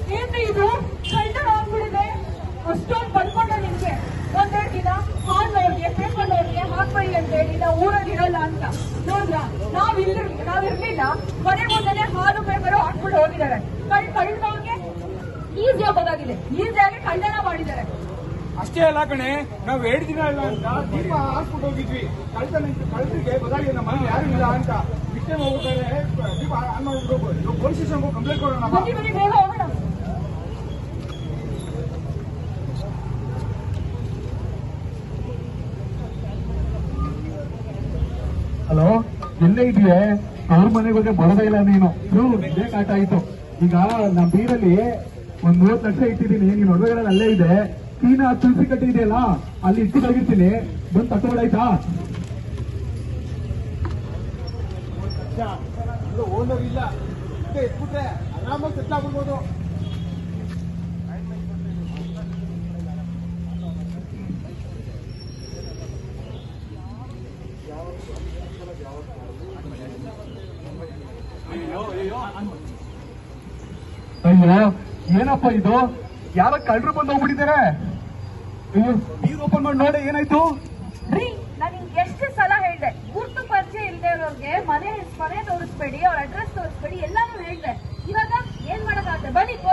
ಏನ್ರಿ ಇದು ಕಳ್ಳ ಆಗ್ಬಿಡಿದೆ ಅಷ್ಟೊಂದು ಬಂದ್ಕೊಂಡ ನಿಮ್ಗೆ ಒಂದೆರಡು ದಿನ ಹಾಲ್ನವ್ರಿಗೆ ಪೇಪರ್ನವ್ರಿಗೆ ಹಾಕ್ಬೇಡಿ ಅಂತ ಹೇಳಿ ನಾವು ಊರಲ್ಲಿ ಇರಲ್ಲ ಅಂತ ನೋಡ್ರ ನಾವ್ ಇಲ್ಲಿ ನಾವ್ ಇರ್ಲಿಲ್ಲ ಮನೆ ಮುಂದೆನೆ ಹಾಲು ಪೇಪರು ಹಾಕ್ಬಿಟ್ಟು ಹೋಗಿದ್ದಾರೆ ಕಳ್ ಕಳ್ಳನವ್ರಿಗೆ ಈಸಿಯಾಗಿ ಗೊತ್ತಾಗಿದೆ ಈಸಿಯಾಗಿ ಕಳ್ಳನ ಮಾಡಿದ್ದಾರೆ ಅಷ್ಟೇ ಅಲ್ಲ ಕಣೆ ನಾವ್ ಎರಡು ದಿನ ಇಲ್ಲ ಅಂತ ದೀಪ ಹಾಕ್ಬಿಟ್ಟು ಹೋಗಿದ್ವಿ ಕಳ್ತನ ಕಳ್ತಿಗೆ ಗೊತ್ತಾಗಿದೆ ನಮ್ಮ ಮನೇಲಿ ಯಾರು ಇಲ್ಲ ಅಂತ ಇಷ್ಟೇ ಹೋಗ್ಬೇಕಾದ್ರೆ ದೀಪ ಆನ್ ಮಾಡ್ಬಿಟ್ಟು ಪೊಲೀಸ್ ಸ್ಟೇಷನ್ ಕಂಪ್ಲೇಂಟ್ ಕೊಡೋಣ ಬಾ. ಬನ್ನಿ ಬನ್ನಿ ಬೇಗ ಹೋಗೋಣ ಹಲೋ ಎಲ್ಲೇ ಇದೆಯೇ ಅವ್ರ ಮನೆಗೆ ಹೋಗಿ ಬರೋದೇ ಇಲ್ಲ ನೀನು ಥೂ, ಇದೇ ಕಾಟ ಆಯ್ತು ಈಗ ನಮ್ಮ ಬೀರಲ್ಲಿ ಒಂದ್ ಮೂವತ್ ಲಕ್ಷ ಇಟ್ಟಿದ್ದೀನಿ ನೀನ್ ಒಡವೆಗಳಲ್ಲಿ ಅಲ್ಲೇ ಇದೆ ಕೀನ ತುಳಸಿ ಕಟ್ಟಿ ಇದೆಯಲ್ಲ ಅಲ್ಲಿ ಇಟ್ಟು ಹೋಗಿರ್ತೀನಿ ಬಂದು ತಕೊಂಡಾಯ್ತಾ ಇದು ಓನರ್ ಇಲ್ಲ ಇಷ್ಟೇ ಎತ್ಬಿಟ್ರೆ ಆರಾಮಾಗಿ ಸೆಟ್ಲ್ ಆಗ್ಬಿಡ್ಬೋದು ಅಯ್ಯೋ ಏನಪ್ಪ ಇದು ಯಾರ ಕಳ್ಳರು ಬಂದು ಹೋಗ್ಬಿಟ್ಟಿದ್ದಾರೆ ಅಯ್ಯೋ ನೀರು ಓಪನ್ ಮಾಡಿ ನೋಡಿ ಏನಾಯ್ತು ರೀ ನಾನು ನಿಮ್ಗೆ ಎಷ್ಟು ಸಲ ಹೇಳ್ದೆ ಗುರ್ತು ಪರಿಚಯ ಇಲ್ಲದೆ ಇರೋರ್ಗೆ ಮನೆ ಮನೆ ತೋರಿಸ್ಬೇಡಿ ಅವ್ರ ಅಡ್ರೆಸ್ ತೋರಿಸ್ಬೇಡಿ ಎಲ್ಲಾನು ಹೇಳ್ದೆ ಇವಾಗ ಏನ್ ಮಾಡಕ್ಕಾಗತ್ತೆ ಬನ್ನಿ